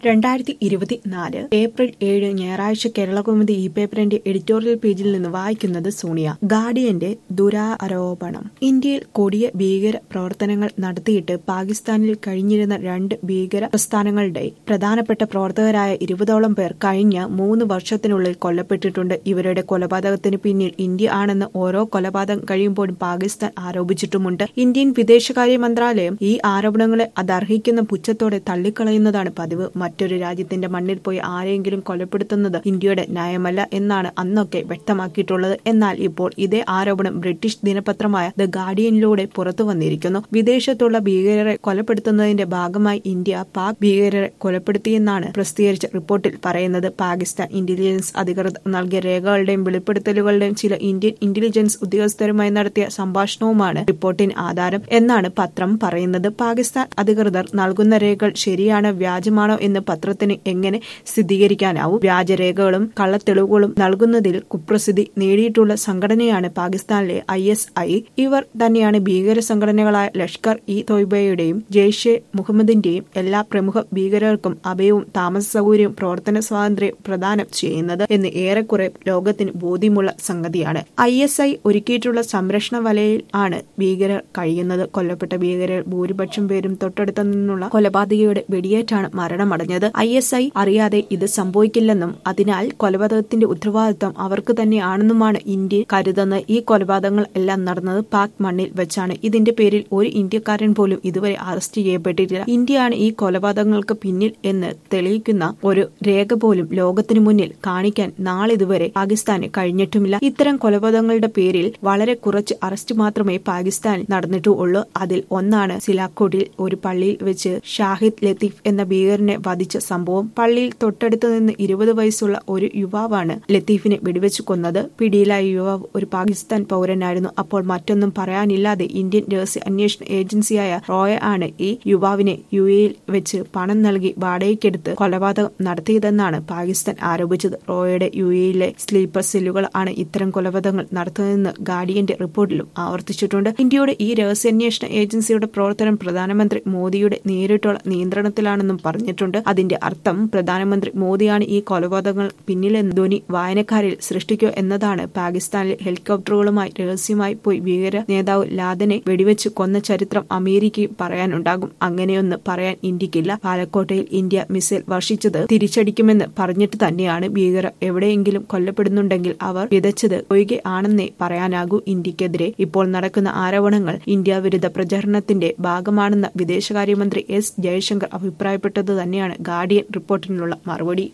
രണ്ടായിരത്തി ഇരുപത്തിനാല് ഏപ്രിൽ ഏഴ് ഞായറാഴ്ച കേരളകൗമുദി ഇ പേപ്പറിന്റെ എഡിറ്റോറിയൽ പേജിൽ നിന്ന് വായിക്കുന്നത് സോണിയ ഗാർഡിയന്റെ ദുരാരോപണം ഇന്ത്യയിൽ കൊടിയ ഭീകര പ്രവർത്തനങ്ങൾ നടത്തിയിട്ട് പാകിസ്ഥാനിൽ കഴിഞ്ഞിരുന്ന രണ്ട് ഭീകര പ്രസ്ഥാനങ്ങളുടെ പ്രധാനപ്പെട്ട പ്രവർത്തകരായ ഇരുപതോളം പേർ കഴിഞ്ഞ മൂന്ന് വർഷത്തിനുള്ളിൽ കൊല്ലപ്പെട്ടിട്ടുണ്ട് ഇവരുടെ കൊലപാതകത്തിന് പിന്നിൽ ഇന്ത്യ ആണെന്ന് ഓരോ കൊലപാതകം കഴിയുമ്പോഴും പാകിസ്ഥാൻ ആരോപിച്ചിട്ടുമുണ്ട് ഇന്ത്യൻ വിദേശകാര്യ മന്ത്രാലയം ഈ ആരോപണങ്ങളെ അതർഹിക്കുന്ന പുച്ഛത്തോടെ തള്ളിക്കളയുന്നതാണ് പതിവ് മറ്റൊരു രാജ്യത്തിന്റെ മണ്ണിൽ പോയി ആരെങ്കിലും കൊലപ്പെടുത്തുന്നത് ഇന്ത്യയുടെ ന്യായമല്ല എന്നാണ് അന്നൊക്കെ വ്യക്തമാക്കിയിട്ടുള്ളത് എന്നാൽ ഇപ്പോൾ ഇതേ ആരോപണം ബ്രിട്ടീഷ് ദിനപത്രമായ ദ ഗാർഡിയനിലൂടെ പുറത്തു വന്നിരിക്കുന്നു വിദേശത്തുള്ള ഭീകരരെ കൊലപ്പെടുത്തുന്നതിന്റെ ഭാഗമായി ഇന്ത്യ പാക് ഭീകരരെ കൊലപ്പെടുത്തിയെന്നാണ് പ്രസിദ്ധീകരിച്ച റിപ്പോർട്ടിൽ പറയുന്നത് പാകിസ്ഥാൻ ഇന്റലിജൻസ് അധികൃതർ നൽകിയ രേഖകളുടെയും വെളിപ്പെടുത്തലുകളുടെയും ചില ഇന്ത്യൻ ഇന്റലിജൻസ് ഉദ്യോഗസ്ഥരുമായി നടത്തിയ സംഭാഷണവുമാണ് റിപ്പോർട്ടിന് ആധാരം എന്നാണ് പത്രം പറയുന്നത് പാകിസ്ഥാൻ അധികൃതർ നൽകുന്ന രേഖകൾ ശരിയാണോ വ്യാജമാണോ എന്ന് പത്രത്തിന് എങ്ങനെ സ്ഥിരീകരിക്കാനാവും വ്യാജരേഖകളും കള്ളത്തെളിവുകളും നൽകുന്നതിൽ കുപ്രസിദ്ധി നേടിയിട്ടുള്ള സംഘടനയാണ് പാകിസ്ഥാനിലെ ഐ എസ് ഐ ഇവർ തന്നെയാണ് ഭീകര സംഘടനകളായ ലഷ്കർ ഇ തോയ്ബയുടെയും ജെയ്ഷെ മുഹമ്മദിന്റെയും എല്ലാ പ്രമുഖ ഭീകരർക്കും അഭയവും താമസ സൗകര്യവും പ്രവർത്തന സ്വാതന്ത്ര്യവും പ്രദാനം ചെയ്യുന്നത് എന്ന് ഏറെക്കുറെ ലോകത്തിന് ബോധ്യമുള്ള സംഗതിയാണ് ഐ എസ് ഐ ഒരുക്കിയിട്ടുള്ള സംരക്ഷണ വലയിൽ ആണ് ഭീകരർ കഴിയുന്നത് കൊല്ലപ്പെട്ട ഭീകരർ ഭൂരിപക്ഷം പേരും തൊട്ടടുത്തു നിന്നുള്ള കൊലപാതകയുടെ വെടിയേറ്റാണ് മരണമടഞ്ഞത് ഐ എസ് ഐ അറിയാതെ ഇത് സംഭവിക്കില്ലെന്നും അതിനാൽ കൊലപാതകത്തിന്റെ ഉത്തരവാദിത്വം അവർക്ക് തന്നെയാണെന്നുമാണ് ഇന്ത്യ കരുതുന്നത് ഈ കൊലപാതകങ്ങൾ എല്ലാം നടന്നത് പാക് മണ്ണിൽ വെച്ചാണ് ഇതിന്റെ പേരിൽ ഒരു ഇന്ത്യക്കാരൻ പോലും ഇതുവരെ അറസ്റ്റ് ചെയ്യപ്പെട്ടിട്ടില്ല ഇന്ത്യയാണ് ഈ കൊലപാതകങ്ങൾക്ക് പിന്നിൽ എന്ന് തെളിയിക്കുന്ന ഒരു രേഖ പോലും ലോകത്തിനു മുന്നിൽ കാണിക്കാൻ നാളിതുവരെ പാകിസ്ഥാന് കഴിഞ്ഞിട്ടുമില്ല ഇത്തരം കൊലപാതകങ്ങളുടെ പേരിൽ വളരെ കുറച്ച് അറസ്റ്റ് മാത്രമേ പാകിസ്ഥാനിൽ നടന്നിട്ടുള്ളൂ അതിൽ ഒന്നാണ് സിലാക്കോട്ടിൽ ഒരു പള്ളിയിൽ വെച്ച് ഷാഹിദ് ലത്തീഫ് എന്ന ഭീകരനെ വധിച്ച സംഭവം പള്ളിയിൽ തൊട്ടടുത്ത് നിന്ന് ഇരുപത് വയസ്സുള്ള ഒരു യുവാവാണ് ലത്തീഫിനെ വെടിവെച്ച് കൊന്നത് പിടിയിലായ യുവാവ് ഒരു പാകിസ്ഥാൻ പൗരനായിരുന്നു അപ്പോൾ മറ്റൊന്നും പറയാനില്ലാതെ ഇന്ത്യൻ രഹസ്യ അന്വേഷണ ഏജൻസിയായ റോയ ആണ് ഈ യുവാവിനെ യു എയിൽ വെച്ച് പണം നൽകി വാടകയ്ക്കെടുത്ത് കൊലപാതകം നടത്തിയതെന്നാണ് പാകിസ്ഥാൻ ആരോപിച്ചത് റോയയുടെ യു എയിലെ സ്ലീപ്പർ സെല്ലുകൾ ആണ് ഇത്തരം കൊലപാതകങ്ങൾ നടത്തുന്നതെന്ന് ഗാർഡിയന്റെ റിപ്പോർട്ടിലും ആവർത്തിച്ചിട്ടുണ്ട് ഇന്ത്യയുടെ ഈ രഹസ്യാന്വേഷണ ഏജൻസിയുടെ പ്രവർത്തനം പ്രധാനമന്ത്രി മോദിയുടെ നേരിട്ടുള്ള നിയന്ത്രണത്തിലാണെന്നും പറഞ്ഞിട്ടുണ്ട് അതിന്റെ അർത്ഥം പ്രധാനമന്ത്രി മോദിയാണ് ഈ കൊലപാതകങ്ങൾ പിന്നിലെന്ന് ധ്വനി വായനക്കാരിൽ സൃഷ്ടിക്കുക എന്നതാണ് പാകിസ്ഥാനിലെ ഹെലികോപ്റ്ററുകളുമായി രഹസ്യമായി പോയി ഭീകര നേതാവ് ലാദനെ വെടിവെച്ച് കൊന്ന ചരിത്രം അമേരിക്കയും പറയാനുണ്ടാകും അങ്ങനെയൊന്ന് പറയാൻ ഇന്ത്യക്കില്ല പാലക്കോട്ടയിൽ ഇന്ത്യ മിസൈൽ വർഷിച്ചത് തിരിച്ചടിക്കുമെന്ന് പറഞ്ഞിട്ട് തന്നെയാണ് ഭീകരർ എവിടെയെങ്കിലും കൊല്ലപ്പെടുന്നുണ്ടെങ്കിൽ അവർ വിതച്ചത് ഒഴികെ ആണെന്നേ പറയാനാകൂ ഇന്ത്യക്കെതിരെ ഇപ്പോൾ നടക്കുന്ന ആരോപണങ്ങൾ ഇന്ത്യ വിരുദ്ധ പ്രചരണത്തിന്റെ ഭാഗമാണെന്ന വിദേശകാര്യമന്ത്രി എസ് ജയശങ്കർ അഭിപ്രായപ്പെട്ടത് തന്നെയാണ് ഗാർഡിയൻ റിപ്പോർട്ടിനുള്ള മറുപടി